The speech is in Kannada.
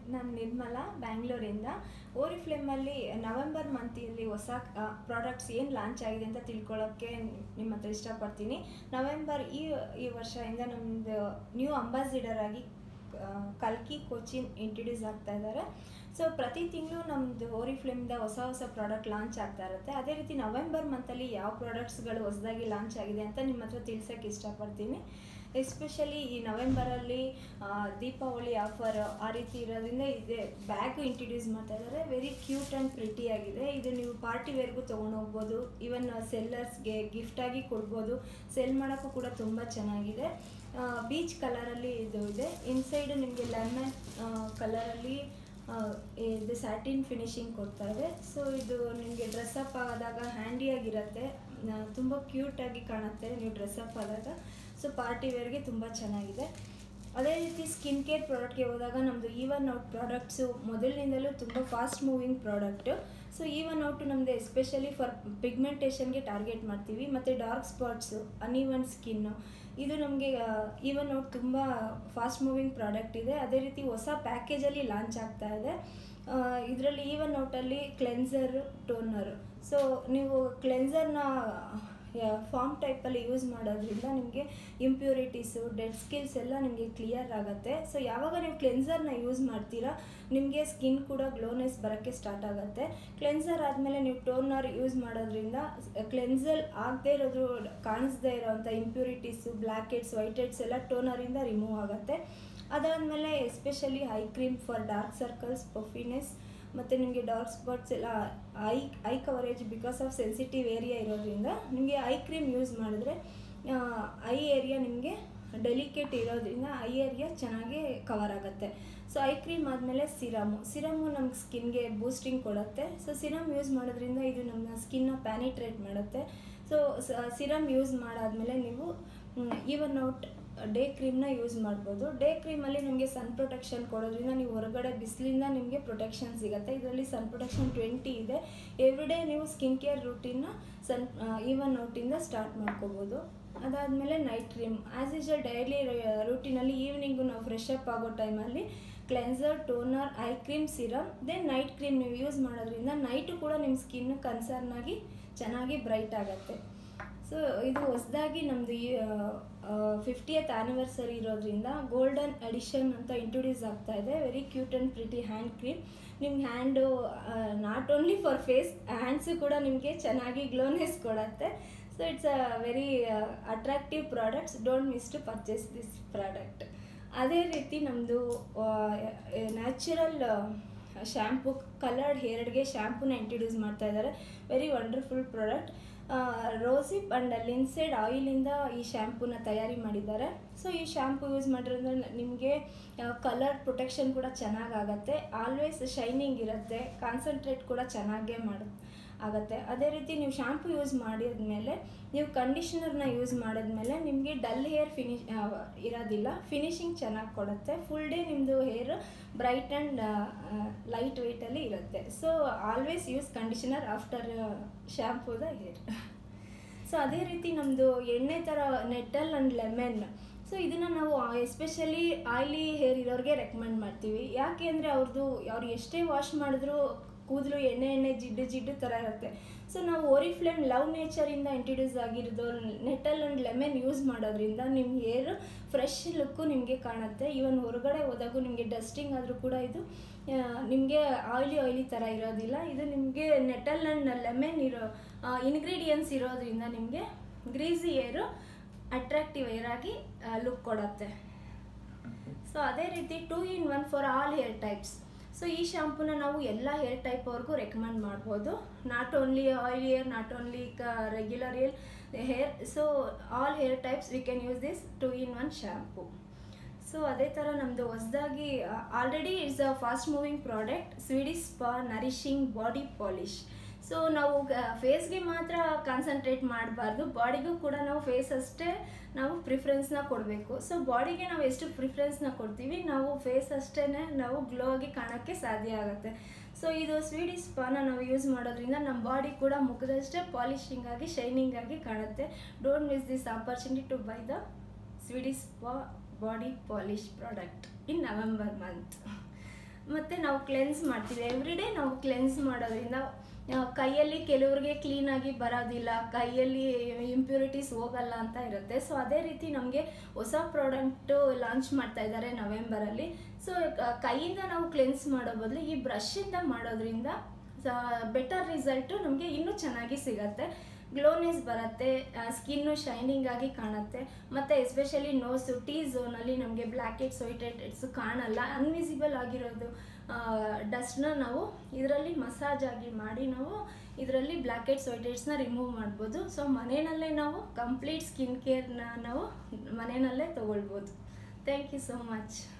ನಾನು ನಿರ್ಮಲಾ ಬ್ಯಾಂಗ್ಳೂರಿಂದ ಓರಿಫ್ಲೇಮಲ್ಲಿ ನವೆಂಬರ್ ಮಂತಿಯಲ್ಲಿ ಹೊಸ ಪ್ರಾಡಕ್ಟ್ಸ್ ಏನು ಲಾಂಚ್ ಆಗಿದೆ ಅಂತ ತಿಳ್ಕೊಳ್ಳೋಕ್ಕೆ ನಿಮ್ಮ ಹತ್ರ ಇಷ್ಟಪಡ್ತೀನಿ ನವೆಂಬರ್ ಈ ಈ ವರ್ಷದಿಂದ ನಮ್ಮದು ನ್ಯೂ ಅಂಬಾಸಿಡರ್ ಆಗಿ ಆ, ಕಲ್ಕಿ ಕೋಚಿನ್ ಇಂಟ್ರೊಡ್ಯೂಸ್ ಆಗ್ತಾ ಇದ್ದಾರೆ ಸೊ ಪ್ರತಿ ತಿಂಗಳು ನಮ್ಮದು ಓರಿಫ್ಲೇಮ್ದ ಹೊಸ ಹೊಸ ಪ್ರಾಡಕ್ಟ್ ಲಾಂಚ್ ಆಗ್ತಾ ಇರುತ್ತೆ ಅದೇ ರೀತಿ ನವೆಂಬರ್ ಮಂತಲ್ಲಿ ಯಾವ ಪ್ರಾಡಕ್ಟ್ಸ್ಗಳು ಹೊಸದಾಗಿ ಲಾಂಚ್ ಆಗಿದೆ ಅಂತ ನಿಮ್ಮ ಹತ್ರ ತಿಳ್ಸೋಕ್ಕೆ ಇಷ್ಟಪಡ್ತೀನಿ ಎಸ್ಪೆಷಲಿ ಈ ನವೆಂಬರಲ್ಲಿ ದೀಪಾವಳಿ ಆಫರ್ ಆ ರೀತಿ ಇರೋದ್ರಿಂದ ಇದೆ ಬ್ಯಾಗು ಇಂಟ್ರಡ್ಯೂಸ್ ಮಾಡ್ತಾ ಇದ್ದಾರೆ ವೆರಿ ಕ್ಯೂಟ್ ಆ್ಯಂಡ್ ಪ್ರಿಟಿ ಆಗಿದೆ ಇದು ನೀವು ಪಾರ್ಟಿ ವೇರ್ಗೂ ತೊಗೊಂಡು ಹೋಗ್ಬೋದು ಈವನ್ ಸೆಲ್ಲರ್ಸ್ಗೆ ಗಿಫ್ಟಾಗಿ ಕೊಡ್ಬೋದು ಸೆಲ್ ಮಾಡೋಕ್ಕೂ ಕೂಡ ತುಂಬ ಚೆನ್ನಾಗಿದೆ ಬೀಚ್ ಕಲರಲ್ಲಿ ಇದು ಇದೆ ಇನ್ಸೈಡ್ ನಿಮಗೆ ಲೆಮನ್ ಕಲರಲ್ಲಿ ಇದು ಸ್ಯಾಟಿನ್ ಫಿನಿಶಿಂಗ್ ಕೊಡ್ತಾ ಇದೆ ಸೊ ಇದು ನಿಮಗೆ ಡ್ರೆಸ್ಅಪ್ ಆದಾಗ ಹ್ಯಾಂಡಿಯಾಗಿರುತ್ತೆ ತುಂಬ ಕ್ಯೂಟಾಗಿ ಕಾಣುತ್ತೆ ನೀವು ಡ್ರೆಸ್ಅಪ್ ಆದಾಗ ಸೊ ಪಾರ್ಟಿ ವೇರ್ಗೆ ತುಂಬ ಚೆನ್ನಾಗಿದೆ ಅದೇ ರೀತಿ ಸ್ಕಿನ್ ಕೇರ್ ಪ್ರಾಡಕ್ಟ್ಗೆ ಹೋದಾಗ ನಮ್ಮದು ಈವನ್ ಔಟ್ ಪ್ರಾಡಕ್ಟ್ಸು ಮೊದಲಿನಿಂದಲೂ ತುಂಬ fast moving product so even out ನಮ್ಮದು ಎಸ್ಪೆಷಲಿ ಫಾರ್ ಪಿಗ್ಮೆಂಟೇಷನ್ಗೆ ಟಾರ್ಗೆಟ್ ಮಾಡ್ತೀವಿ ಮತ್ತು ಡಾರ್ಕ್ ಸ್ಪಾಟ್ಸು ಅನ್ಇವನ್ ಸ್ಕಿನ್ನು ಇದು ನಮಗೆ ಈವನ್ ಔಟ್ ತುಂಬ ಫಾಸ್ಟ್ ಮೂವಿಂಗ್ ಪ್ರಾಡಕ್ಟ್ ಇದೆ ಅದೇ ರೀತಿ ಹೊಸ ಪ್ಯಾಕೇಜಲ್ಲಿ ಲಾಂಚ್ ಆಗ್ತಾ ಇದೆ ಇದರಲ್ಲಿ ಈವನ್ ಔಟಲ್ಲಿ ಕ್ಲೆನ್ಸರ್ ಟೋನರು ಸೊ ನೀವು ಕ್ಲೆನ್ಸರ್ನ ಫಾರ್ಮ್ ಟೈಪಲ್ಲಿ ಯೂಸ್ ಮಾಡೋದ್ರಿಂದ ನಿಮಗೆ ಇಂಪ್ಯೂರಿಟೀಸು ಡೆಡ್ ಸ್ಕಿಲ್ಸ್ ಎಲ್ಲ ನಿಮಗೆ ಕ್ಲಿಯರ್ ಆಗುತ್ತೆ ಸೊ ಯಾವಾಗ ನೀವು ಕ್ಲೆನ್ಸರ್ನ ಯೂಸ್ ಮಾಡ್ತೀರಾ ನಿಮಗೆ ಸ್ಕಿನ್ ಕೂಡ ಗ್ಲೋನೆಸ್ ಬರೋಕ್ಕೆ ಸ್ಟಾರ್ಟ್ ಆಗುತ್ತೆ ಕ್ಲೆನ್ಸರ್ ಆದಮೇಲೆ ನೀವು ಟೋನರ್ ಯೂಸ್ ಮಾಡೋದ್ರಿಂದ ಕ್ಲೆನ್ಸರ್ ಆಗದೇ ಇರೋದು ಕಾಣಿಸ್ದೇ ಇರೋವಂಥ impurities black heads white heads ಎಲ್ಲ ಟೋನರಿಂದ ರಿಮೂವ್ ಆಗುತ್ತೆ ಅದಾದಮೇಲೆ especially eye cream for dark circles puffiness ಮತ್ತು ನಿಮಗೆ ಡಾರ್ಕ್ ಸ್ಪಾಟ್ಸ್ ಎಲ್ಲ eye eye coverage because of sensitive area ಇರೋದ್ರಿಂದ ನಿಮಗೆ ಐ ಕ್ರೀಮ್ ಯೂಸ್ ಮಾಡಿದ್ರೆ ಐ ಏರಿಯಾ ನಿಮಗೆ ಡೆಲಿಕೇಟ್ ಇರೋದ್ರಿಂದ ಐ ಏರಿಯಾ ಚೆನ್ನಾಗಿ ಕವರ್ ಆಗುತ್ತೆ ಸೊ ಐ ಕ್ರೀಮ್ ಆದಮೇಲೆ ಸಿರಮು ಸಿರಮು ನಮ್ಗೆ ಸ್ಕಿನ್ಗೆ ಬೂಸ್ಟಿಂಗ್ ಕೊಡುತ್ತೆ ಸೊ ಸಿರಮ್ ಯೂಸ್ ಮಾಡೋದ್ರಿಂದ ಇದು ನಮ್ಮ ಸ್ಕಿನ್ನ ಪ್ಯಾನಿಟ್ರೇಟ್ ಮಾಡುತ್ತೆ ಸೊ ಸಿರಮ್ ಯೂಸ್ ಮಾಡಾದಮೇಲೆ ನೀವು ಈವನ್ ಔಟ್ ಡೇ ಕ್ರೀಮ್ನ ಯೂಸ್ ಮಾಡ್ಬೋದು ಡೇ ಕ್ರೀಮಲ್ಲಿ ನಿಮಗೆ ಸನ್ ಪ್ರೊಟೆಕ್ಷನ್ ಕೊಡೋದ್ರಿಂದ ನೀವು ಹೊರಗಡೆ ಬಿಸಿಲಿಂದ ನಿಮಗೆ ಪ್ರೊಟೆಕ್ಷನ್ ಸಿಗುತ್ತೆ ಇದರಲ್ಲಿ ಸನ್ ಪ್ರೊಟೆಕ್ಷನ್ ಟ್ವೆಂಟಿ ಇದೆ ಎವ್ರಿಡೇ ನೀವು ಸ್ಕಿನ್ ಕೇರ್ ರೂಟೀನ್ನ ಸನ್ ಈವನ್ ಔಟಿಂದ ಸ್ಟಾರ್ಟ್ ಮಾಡ್ಕೋಬೋದು ಅದಾದಮೇಲೆ night cream as usual daily ರೂಟೀನಲ್ಲಿ ಈವ್ನಿಂಗು ನಾವು ಫ್ರೆಶ್ ಅಪ್ ಆಗೋ ಟೈಮಲ್ಲಿ cleanser toner eye cream serum then night cream ನೀವು ಯೂಸ್ ಮಾಡೋದ್ರಿಂದ ನೈಟು ಕೂಡ ನಿಮ್ಮ ಸ್ಕಿನ್ ಕನ್ಸರ್ನ್ ಆಗಿ ಚೆನ್ನಾಗಿ ಬ್ರೈಟ್ ಆಗುತ್ತೆ ಸೊ ಇದು ಹೊಸದಾಗಿ ನಮ್ಮದು ಈ ಫಿಫ್ಟಿಯತ್ ಆ್ಯನಿವರ್ಸರಿ ಇರೋದ್ರಿಂದ ಗೋಲ್ಡನ್ ಅಡಿಷನ್ ಅಂತ ಇಂಟ್ರೊಡ್ಯೂಸ್ ಆಗ್ತಾ ಇದೆ very cute and pretty hand cream ನಿಮ್ಗೆ hand not only for face hands ಕೂಡ ನಿಮಗೆ ಚೆನ್ನಾಗಿ ಗ್ಲೋನೆಸ್ ಕೊಡುತ್ತೆ so it's a very attractive products don't miss to purchase this product ಅದೇ ರೀತಿ ನಮ್ಮದು ನ್ಯಾಚುರಲ್ ಶ್ಯಾಂಪು ಕಲರ್ಡ್ ಹೇರ್ಡ್ಗೆ ಶ್ಯಾಂಪೂನ ಇಂಟ್ರೊಡ್ಯೂಸ್ ಮಾಡ್ತಾ ಇದ್ದಾರೆ very wonderful product rosehip and linseed ಆಯಿಲಿಂದ ಈ ಶ್ಯಾಂಪೂನ ತಯಾರಿ ಮಾಡಿದ್ದಾರೆ ಸೊ ಈ ಶ್ಯಾಂಪು ಯೂಸ್ ಮಾಡಿರೋದ್ರಿಂದ ನಿಮಗೆ ಕಲರ್ ಪ್ರೊಟೆಕ್ಷನ್ ಕೂಡ ಚೆನ್ನಾಗಾಗತ್ತೆ ಆಲ್ವೇಸ್ ಶೈನಿಂಗ್ ಇರುತ್ತೆ ಕಾನ್ಸಂಟ್ರೇಟ್ ಕೂಡ ಚೆನ್ನಾಗೇ ಮಾಡು ಆಗುತ್ತೆ ಅದೇ ರೀತಿ ನೀವು ಶ್ಯಾಂಪು ಯೂಸ್ ಮಾಡಿದ್ಮೇಲೆ ನೀವು ಕಂಡೀಷನರ್ನ ಯೂಸ್ ಮಾಡಿದ್ಮೇಲೆ ನಿಮಗೆ ಡಲ್ ಹೇರ್ ಫಿನಿಶ್ ಇರೋದಿಲ್ಲ ಫಿನಿಶಿಂಗ್ ಚೆನ್ನಾಗಿ ಕೊಡುತ್ತೆ ಫುಲ್ ಡೇ ನಿಮ್ಮದು ಹೇರ್ ಬ್ರೈಟ್ ಆ್ಯಂಡ್ ಲೈಟ್ ವೆಯ್ಟಲ್ಲಿ ಇರುತ್ತೆ so always use conditioner after ಶ್ಯಾಂಪೂದ ಹೇರ್ ಸೊ ಅದೇ ರೀತಿ ನಮ್ಮದು ಎಣ್ಣೆ ಥರ ನೆಟ್ಟಲ್ ಆ್ಯಂಡ್ ಲೆಮನ್ ಸೊ ಇದನ್ನು ನಾವು ಎಸ್ಪೆಷಲಿ ಆಯ್ಲಿ ಹೇರ್ ಇರೋರಿಗೆ ರೆಕಮೆಂಡ್ ಮಾಡ್ತೀವಿ ಯಾಕೆ ಅಂದರೆ ಅವ್ರದ್ದು ಅವ್ರು ಎಷ್ಟೇ ವಾಶ್ ಮಾಡಿದ್ರೂ ಕೂದಲು ಎಣ್ಣೆ ಎಣ್ಣೆ ಜಿಡ್ಡು ಜಿಡ್ಡು ಥರ ಇರುತ್ತೆ ಸೊ ನಾವು ಓರಿಫ್ಲೇಮ್ ಲವ್ ನೇಚರಿಂದ ಇಂಟ್ರೊಡ್ಯೂಸ್ ಆಗಿರೋದು ನೆಟಲ್ ಆ್ಯಂಡ್ ಲೆಮನ್ ಯೂಸ್ ಮಾಡೋದ್ರಿಂದ ನಿಮ್ಮ ಹೇರ್ ಫ್ರೆಶ್ ಲುಕ್ಕು ನಿಮಗೆ ಕಾಣುತ್ತೆ ಈವನ್ ಹೊರಗಡೆ ಹೋದಾಗೂ ನಿಮಗೆ ಡಸ್ಟಿಂಗ್ ಆದರೂ ಕೂಡ ಇದು ನಿಮಗೆ ಆಯ್ಲಿ ಆಯ್ಲಿ ಥರ ಇರೋದಿಲ್ಲ ಇದು ನಿಮಗೆ ನೆಟಲ್ ಆ್ಯಂಡ್ ಲೆಮನ್ ಇರೋ ಇನ್ಗ್ರೀಡಿಯೆಂಟ್ಸ್ ಇರೋದ್ರಿಂದ ನಿಮಗೆ ಗ್ರೀಸಿ ಏರು ಅಟ್ರಾಕ್ಟಿವ್ ಏರ್ ಆಗಿ ಲುಕ್ ಕೊಡುತ್ತೆ ಸೊ ಅದೇ ರೀತಿ two in one for all hair types so ಈ ಶಾಂಪೂನ ನಾವು ಎಲ್ಲ ಹೇರ್ ಟೈಪ್ ಅವ್ರಿಗೂ ರೆಕಮೆಂಡ್ ಮಾಡ್ಬೋದು not only oil hair not only ಕ regular hair hair so all hair types we can use this two in one shampoo so ಅದೇ ಥರ ನಮ್ಮದು ಹೊಸದಾಗಿ already it's a fast moving product Swedish spa nourishing body polish so ನಾವು ಫೇಸ್ಗೆ ಮಾತ್ರ ಕಾನ್ಸಂಟ್ರೇಟ್ ಮಾಡಬಾರ್ದು ಬಾಡಿಗೂ ಕೂಡ ನಾವು ಫೇಸ್ ಅಷ್ಟೇ ನಾವು ಪ್ರಿಫರೆನ್ಸ್ನ ಕೊಡಬೇಕು ಸೊ ಬಾಡಿಗೆ ನಾವು ಎಷ್ಟು ಪ್ರಿಫರೆನ್ಸ್ನ ಕೊಡ್ತೀವಿ ನಾವು ಫೇಸ್ ಅಷ್ಟೇ ನಾವು ಗ್ಲೋ ಆಗಿ ಕಾಣೋಕ್ಕೆ ಸಾಧ್ಯ ಆಗುತ್ತೆ ಸೊ ಇದು ಸ್ವೀಡಿಶ್ ಸ್ಪಾನ ನಾವು ಯೂಸ್ ಮಾಡೋದ್ರಿಂದ ನಮ್ಮ ಬಾಡಿ ಕೂಡ ಮುಖದಷ್ಟೇ ಪಾಲಿಶಿಂಗ್ ಆಗಿ ಶೈನಿಂಗ್ ಆಗಿ ಕಾಣುತ್ತೆ don't miss this opportunity to buy the Swedish spa body polish product in November month ಮತ್ತು ನಾವು ಕ್ಲೆನ್ಸ್ ಮಾಡ್ತೀವಿ ಎವ್ರಿಡೇ ನಾವು ಕ್ಲೆನ್ಸ್ ಮಾಡೋದ್ರಿಂದ ಆ, ಕೈಯಲ್ಲಿ ಕೆಲವ್ರಿಗೆ ಕ್ಲೀನಾಗಿ ಬರೋದಿಲ್ಲ ಕೈಯಲ್ಲಿ ಇಂಪ್ಯೂರಿಟೀಸ್ ಹೋಗಲ್ಲ ಅಂತ ಇರುತ್ತೆ ಸೊ ಅದೇ ರೀತಿ ನಮಗೆ ಹೊಸ ಪ್ರಾಡಕ್ಟು ಲಾಂಚ್ ಮಾಡ್ತಾ ಇದ್ದಾರೆ ನವೆಂಬರಲ್ಲಿ ಸೊ ಕೈಯಿಂದ ನಾವು ಕ್ಲೆನ್ಸ್ ಮಾಡೋ ಬದಲು ಈ ಬ್ರಷಿಂದ ಮಾಡೋದ್ರಿಂದ ಬೆಟರ್ ರಿಸಲ್ಟು ನಮಗೆ ಇನ್ನೂ ಚೆನ್ನಾಗಿ ಸಿಗತ್ತೆ ಗ್ಲೋನೆಸ್ ಬರುತ್ತೆ ಸ್ಕಿನ್ನು ಶೈನಿಂಗ್ ಆಗಿ ಕಾಣುತ್ತೆ ಮತ್ತು ಎಸ್ಪೆಷಲಿ ನೋಸು ಟೀ ಝೋನಲ್ಲಿ ನಮಗೆ ಬ್ಲ್ಯಾಕ್ ಹೆಡ್ಸ್ ವೈಟ್ ಹೆಡ್ಸ್ ಕಾಣಲ್ಲ ಅನ್ವಿಸಿಬಲ್ ಆಗಿರೋದು ಡಸ್ಟ್ನ ನಾವು ಇದರಲ್ಲಿ ಮಸಾಜ್ ಆಗಿ ಮಾಡಿ ನಾವು ಇದರಲ್ಲಿ ಬ್ಲ್ಯಾಕ್ ಹೆಡ್ಸ್ ವೈಟ್ ಹೆಡ್ಸ್ನ ರಿಮೂವ್ ಮಾಡ್ಬೋದು ಸೊ ಮನೆಯಲ್ಲೇ ನಾವು ಕಂಪ್ಲೀಟ್ ಸ್ಕಿನ್ ಕೇರ್ನ ನಾವು ಮನೆಯಲ್ಲೇ ತೊಗೊಳ್ಬೋದು ಥ್ಯಾಂಕ್ ಯು ಸೋ ಮಚ್